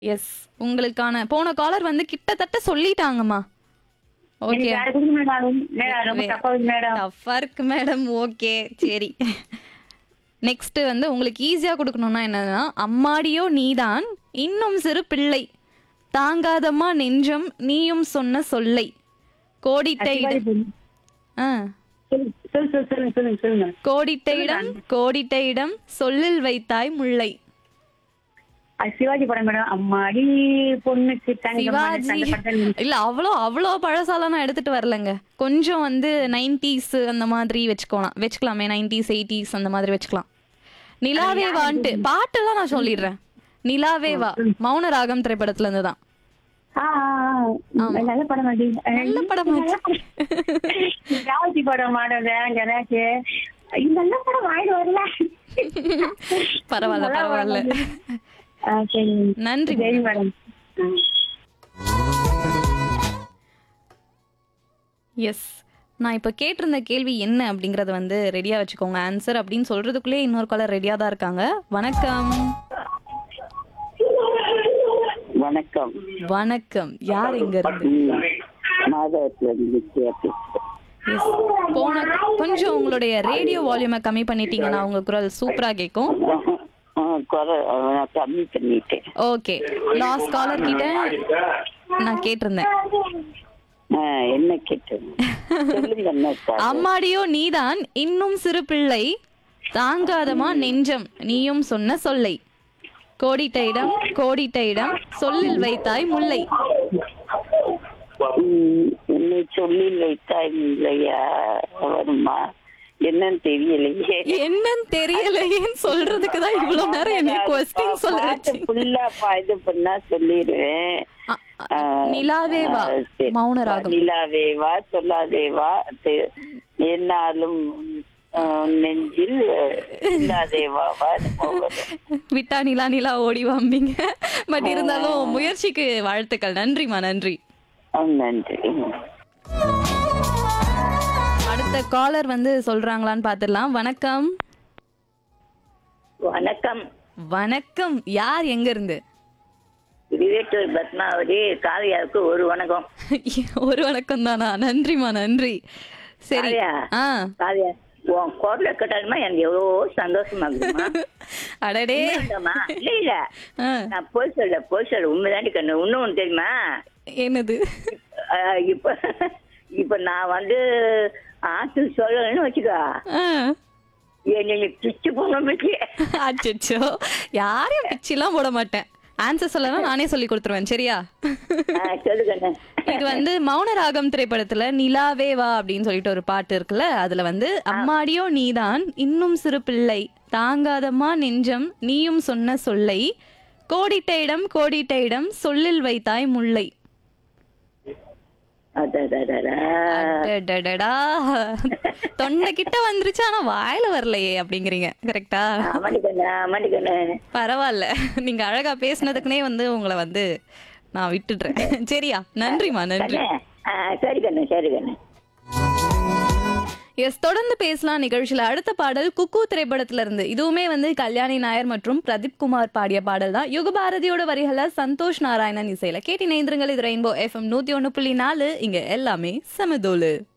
S உங்களுக்கான போன collar வந்து கிட்டத்தட்ட சொல்லிட்டாங்கம்மா ஓகே எனக்கு வேற கொடுங்க மேடம் மேடம் ரொம்ப தப்பா இருக்கு மேடம் டஃப்பா இருக்கு மேடம் ஓகே சரி நெக்ஸ்ட் வந்து உங்களுக்கு ஈஸியா கொடுக்கணும்னா என்னன்னா அம்மாடியோ நீதான் இன்னும் சிறு பிள்ளை தாங்காதம்மா நெஞ்சம் நீயும் சொன்ன சொல்லை கோடிட்ட இடம் ஆ சொல்லு சொல்லு சொல்லு சொல்லுங்க சொல்லுங்க சொல்லுங்க கோடிட்ட இடம் கோடிட்ட இடம் சொல்லில் வைத்தாய் முல்லை அது சிவாஜி படம் மேடம் அம்மாடி பொண்ணுக்கு தங்க சிவாஜி இல்ல அவ்வளோ அவ்வளோ பழசாலாம் நான் எடுத்துட்டு வரலங்க கொஞ்சம் வந்து நைன்டிஸ் அந்த மாதிரி வச்சுக்கலாம் வச்சுக்கலாமே நைன்டிஸ் எயிட்டிஸ் அந்த மாதிரி வச்சுக்கலாம் நிலாவே வான்ட்டு பாட்டெல்லாம் நான் சொல்லிடுறேன் நிலாவே வா மௌன ராகம் திரைப்படத்துல இருந்து தான் ஆ, ஆ, ஆ. நல்ல படம் அது நல்ல படமாச்சு. சிவாஜி படம் மாடல் எனக்கு இந்த நல்ல படம் வாங்கிட்டு வரல பரவாயில்ல பரவாயில்ல ஆ, சரி நன்றி சரி மேடம் ஆ. எஸ் நான் இப்போ கேட்டிருந்த கேள்வி என்ன அப்படிங்கறத வந்து ரெடியா வச்சுக்கோங்க ஆன்சர் அப்படின்னு சொல்றதுக்குள்ளே இன்னொரு காலர் ரெடியா தான் இருக்காங்க வணக்கம் வணக்கம் வணக்கம் யார் இங்க இருந்து மாதவத்துல இருந்து பேசுறேன். எஸ் போன கொஞ்சம் உங்களுடைய ரேடியோ வால்யூமை கம்மி பண்ணிட்டீங்கன்னா உங்க குரல் சூப்பரா கேட்கும் ஆ, குறை நான் கம்மி பண்ணிட்டேன் ஓகே லாஸ்ட் காலர் கிட்ட நான் கேட்டிருந்தேன் ஆ, என்ன கேட்டேன் சொல்லுங்க என்ன சார் அம்மாடியோ நீதான் இன்னும் சிறு பிள்ளை தாங்காதமா நெஞ்சம் நீயும் சொன்ன சொல்லை கோடிட்ட இடம் கோடிட்ட இடம் சொல்லில் வைத்தாய் முல்லை ம், என்னை சொல்லி வைத்தாய் இல்லையா வருமா என்னன்னு தெரியலையே என்னன்னு தெரியலையேன்னு சொல்றதுக்கு தான் இவ்வளவு நேரம் என்ன கொஸ்டின் சொல்ல பாட்டு ஃபுல்லா பா- இது பண்ணா சொல்லிடுவேன் ஆ, நிலாவே வா ஆ, சரி. மௌன ராகம் நிலாவே வா சொல்லாதே வா தெ- என்னாலும் ஆ, நெஞ்சில் இல்லாதே வா வா என்னமோ வரும். விட்டா நிலா நிலா ஓடி வாம்பிங்க பட் இருந்தாலும் முயற்சிக்கு வாழ்த்துக்கள் நன்றிமா நன்றி ஆ, நன்றி அடுத்த காலர் வந்து சொல்றாங்களான்னு பாத்துடலாம் வணக்கம் வணக்கம் வணக்கம் யார் எங்க இருந்து விவேட்டூர் பத்மாவதி காவியாவுக்கு ஒரு வணக்கம் ஒரு வணக்கம் தானா நன்றிமா நன்றி சரி காவியா. ஆ காவியா உன் குரல கேட்டாலுமா எனக்கு எவ்வளோ சந்தோஷமா இருக்குமா அடடே இல்லம்மா, இல்ல இல்ல ஆ, நான் போய் சொல்ல போய் சொல்ல உண்மைதாண்டி கண்ணு இன்னும் ஒண்ணு தெரியுமா என்னது ஆஹ் இப்ப இப்ப நான் வந்து ஆத்து சொல்லணும்னு வச்சுக்கோ ஆ, என்னை பிச்சு போன அச்சச்சோ யாரையும் பிச்சிலாம் போட மாட்டேன் ஆன்சர் சொல்லலாம் நானே சொல்லி கொடுத்துருவேன் சரியா சொல்லு கண்ணு இது வந்து மௌன ராகம் திரைப்படத்துல நிலாவே வா அப்படின்னு சொல்லிட்டு ஒரு பாட்டு இருக்குல்ல அதுல வந்து அம்மாடியோ நீதான் இன்னும் சிறு பிள்ளை தாங்காதம்மா நெஞ்சம் நீயும் சொன்ன சொல்லை கோடிட்ட இடம் கோடிட்ட இடம் சொல்லில் வைத்தாய் முல்லை அடடடடா. அடடடடா. தொண்டை கிட்ட வந்துருச்சு ஆனா வாயில வரலையே அப்படிங்கிறீங்க கரெக்டா ஆமாடி கண்ணு ஆமாடி கண்ணு பரவாயில்ல நீங்க அழகா பேசுனதுக்குனே வந்து உங்களை வந்து நான் விட்டுடுறேன் சரியா நன்றிமா நன்றி கண்ணு ஆ, சரி கண்ணு சரி கண்ணு எஸ் தொடர்ந்து பேசலாம் நிகழ்ச்சியில அடுத்த பாடல் குக்கு திரைப்படத்துல இருந்து இதுவுமே வந்து கல்யாணி நாயர் மற்றும் பிரதீப் குமார் பாடிய பாடல் தான் யுகபாரதியோட வரிகளை சந்தோஷ் நாராயணன் இசையில கேட்டு இணைந்திருங்கள் இது ரெயின்போ எஃப்எம் நூத்தி ஒண்ணு புள்ளி நாலு இங்க எல்லாமே சமதோலு